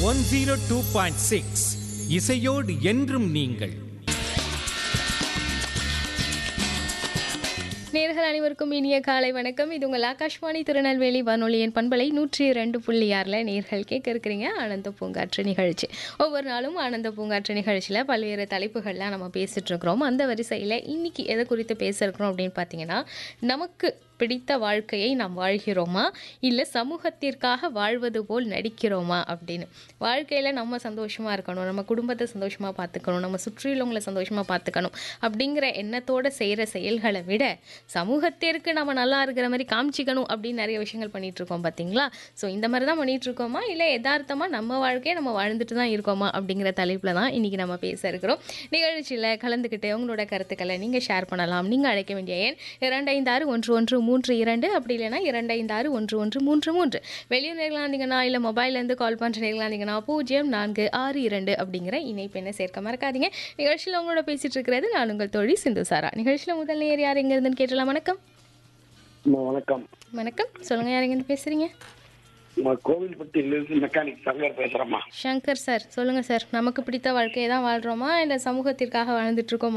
one zero two point six இசையோடு என்றும் நீங்கள் நேர்கள் அனைவருக்கும் இனிய காலை வணக்கம் இது உங்கள் ஆகாஷ்வாணி திருநெல்வேலி வானொலியின் பண்பலை நூற்றி இரண்டு புள்ளி ஆறில் நேர்கள் கேட்க இருக்கிறீங்க ஆனந்த பூங்காற்று நிகழ்ச்சி ஒவ்வொரு நாளும் ஆனந்த பூங்காற்று நிகழ்ச்சியில் பல்வேறு தலைப்புகள்லாம் நம்ம பேசிட்டு இருக்கிறோம் அந்த வரிசையில் இன்னைக்கு எதை குறித்து பேச இருக்கிறோம் அப்படின்னு பார்த்தீங்கன்னா நமக்கு பிடித்த வாழ்க்கையை நாம் வாழ்கிறோமா இல்லை சமூகத்திற்காக வாழ்வது போல் நடிக்கிறோமா அப்படின்னு வாழ்க்கையில் நம்ம சந்தோஷமாக இருக்கணும் நம்ம குடும்பத்தை சந்தோஷமாக பார்த்துக்கணும் நம்ம சுற்றியுள்ளவங்களை சந்தோஷமாக பார்த்துக்கணும் அப்படிங்கிற எண்ணத்தோட செய்கிற செயல்களை விட சமூகத்திற்கு நம்ம நல்லா இருக்கிற மாதிரி காமிச்சிக்கணும் அப்படின்னு நிறைய விஷயங்கள் பண்ணிட்டு இருக்கோம் பார்த்தீங்களா ஸோ இந்த மாதிரி தான் பண்ணிட்டு இருக்கோமா இல்லை யதார்த்தமாக நம்ம வாழ்க்கையை நம்ம வாழ்ந்துட்டு தான் இருக்கோமா அப்படிங்கிற தலைப்பில் தான் இன்னைக்கு நம்ம பேச இருக்கிறோம் நிகழ்ச்சியில் கலந்துக்கிட்டு உங்களோட கருத்துக்களை நீங்கள் ஷேர் பண்ணலாம் நீங்கள் அழைக்க வேண்டிய எண் இரண்டு ஐந்து ஆறு ஒன்று ஒன்று மூன்று இரண்டு அப்படி இல்லைன்னா இரண்டு ஐந்து ஆறு ஒன்று ஒன்று மூன்று மூன்று வெளியூர் நேர்களாக இருந்தீங்கன்னா இல்லை மொபைல்லேருந்து கால் பண்ணுற நேர்களாக இருந்தீங்கன்னா பூஜ்ஜியம் நான்கு ஆறு இரண்டு அப்படிங்கிற இணைப்பு என்ன சேர்க்க மறக்காதீங்க நிகழ்ச்சியில் உங்களோட பேசிட்டு இருக்கிறது நான் உங்கள் தோழி சிந்து சாரா நிகழ்ச்சியில் முதல் நேர் யார் எங்க இருந்துன்னு கேட்டலாம் வணக்கம் அம்மா, வணக்கம் வணக்கம் சொல்லுங்க யார் எங்கேருந்து பேசுறீங்க நான் கோவில்பட்டியிலிருந்து மெக்கானிக் சங்கர் பேசுறேம்மா சங்கர் சார் சொல்லுங்க சார் நமக்கு பிடித்த வாழ்க்கையை தான் வாழ்றோமா இல்லை சமூகத்திற்காக வாழ்ந்துட்டு இருக்கோமா